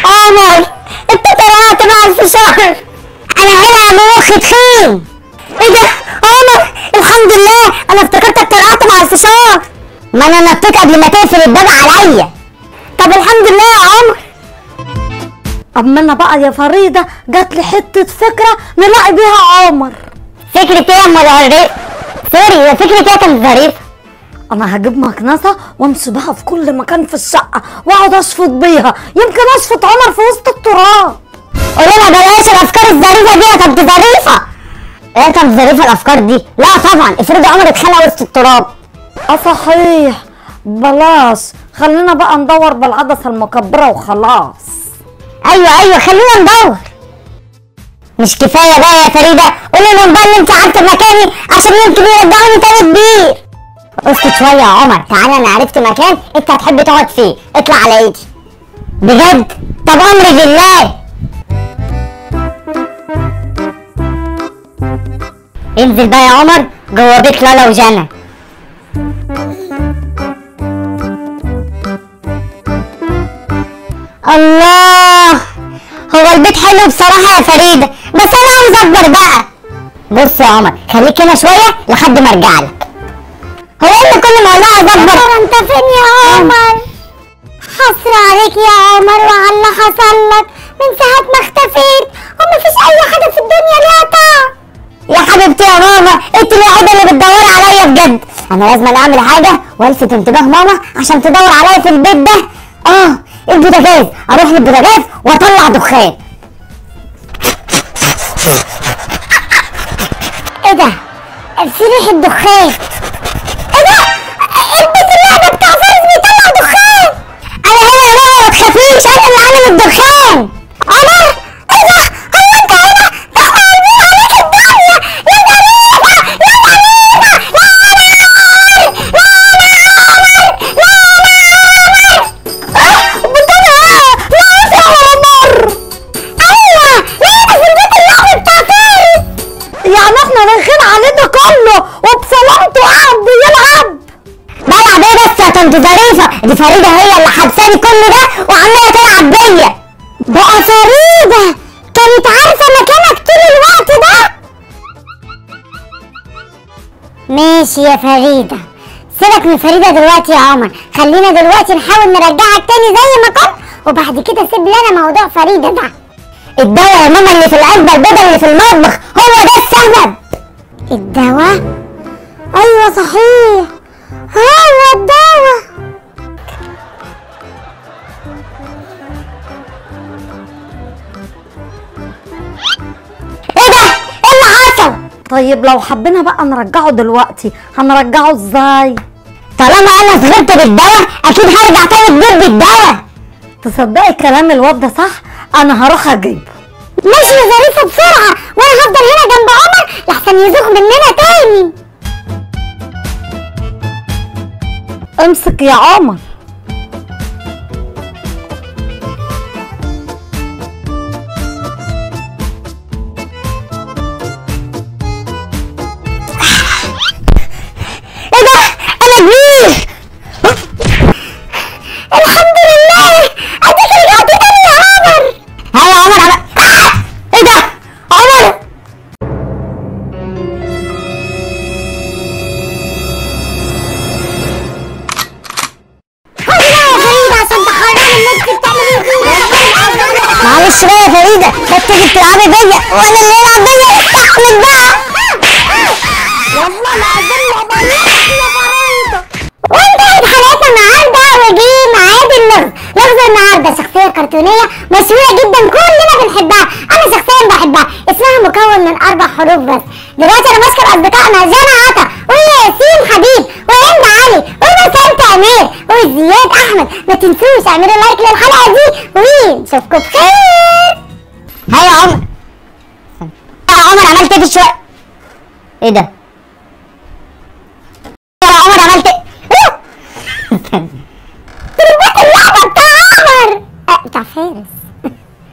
عمر انت طلعت مع الفشار انا هنا مخي تخين ايه ده عمر الحمد لله انا افتكرتك طلعت مع الفشار ما انا نطيت قبل ما تقفل الباب عليا طب الحمد لله يا عمر اما انا بقى يا فريده جات لي حته فكره نلاقي بيها عمر فكرة ايه يا ام العريق سوري يا فكرة ايه كانت ظريفة انا هجيب مكنسه وامشي بها في كل مكان في الشقه واقعد اشفط بيها يمكن اشفط عمر في وسط التراب قولي لها بلاش الافكار الظريفة دي يا كانت ظريفة ايه كانت ظريفة الافكار دي لا طبعا افرضي عمر اتخلق وسط التراب اه صحيح بلاش خلينا بقى ندور بالعدسه المكبره وخلاص ايوه ايوه خلينا ندور مش كفايه بقى يا فريده قولي لهم بقى ان انت قعدت مكاني عشان يمكن يرجعوني تاني كبير اسكت شويه يا عمر تعالى انا عرفت مكان انت هتحب تقعد فيه اطلع على ايدي بجد طب امري بالله انزل بقى يا عمر جوه بيت لالا وجنى الله هو البيت حلو بصراحة يا فريدة بس أنا عاوز أكبر بقى بص يا عمر خليك هنا شوية لحد ما أرجع لك هو إيه اللي كل ما أقول عاوز أكبر أنت فين يا عمر حسرة عليك يا عمر وعلى اللي حصل لك من ساعة ما اختفيت ومفيش أي حاجة في الدنيا ليها طعم يا حبيبتي يا ماما انت الوحيدة اللي بتدوري عليا بجد أنا لازم أعمل حاجة والفت انتباه ماما عشان تدور عليا في البيت ده اه البوتاجاز اروح للبوتاجاز واطلع دخان ايه ده في ريحه دخان ايه ده البيت اللعبه بتاع فارس بيطلع دخان انا هنا يا ماما ما تخافيش انا اللي عامل الدخان عمر ايه ده هو انت هنا يا قلبي عليك الدنيا يا جميله يا جميله لا لا عمر لا لا عمر بتقول ايه؟ لقيت يا عمر ايوه لقيت في البيت اللعب بتاع فارس يعني احنا رايحين عليه ده كله وبسلامته قاعد بيلعب بلعب ايه بس يا طنط ظريفه دي فريده هي اللي حبساني كل ده وعماله تلعب بيا بقى فريده كانت عارفه مكانك طول الوقت ده ماشي يا فريده سيبك من فريده دلوقتي يا عمر خلينا دلوقتي نحاول نرجعك تاني زي ما كنت وبعد كده سيب لنا موضوع فريده ده الدواء يا ماما اللي في العلبه البيضاء اللي في المطبخ هو ده السبب الدواء ايوه صحيح هو الدواء ايه ده ايه اللي حصل طيب لو حبينا بقى نرجعه دلوقتي هنرجعه ازاي طالما انا صغرت بالدواء اكيد هرجع تاني كبير بالدواء تصدقي كلام الواد ده صح انا هروح اجيبه ماشي يا ظريفه بسرعه وانا هفضل هنا جنب عمر لحسن يزوغ مننا تاني امسك يا عمر ايه ده انا كبير الحمد لله اديك رجعت تاني يا عمر ها يا عمر عمر آه! ايه ده عمر معلش بقى يا فريدة كانت تيجي تلعبي بيا وانا اللي يلعب بيا استحمل بقى والله العظيم يا فريدة وانتهت حلقتنا النهارده وجي ميعاد اللغز لغز النهارده شخصية كرتونية مشهورة جدا كلنا بنحبها انا شخصيا بحبها اسمها مكون من اربع حروف بس دلوقتي انا ماسكة اصدقائنا جانا عطا وياسين حبيب وهند علي وبسنت امير وزياد احمد ما تنسوش اعملوا لايك للحلقة دي ونشوفكم بخير ها يا عمر يا عمر عملت ايه في الشوق ايه ده يا عمر عملت ايه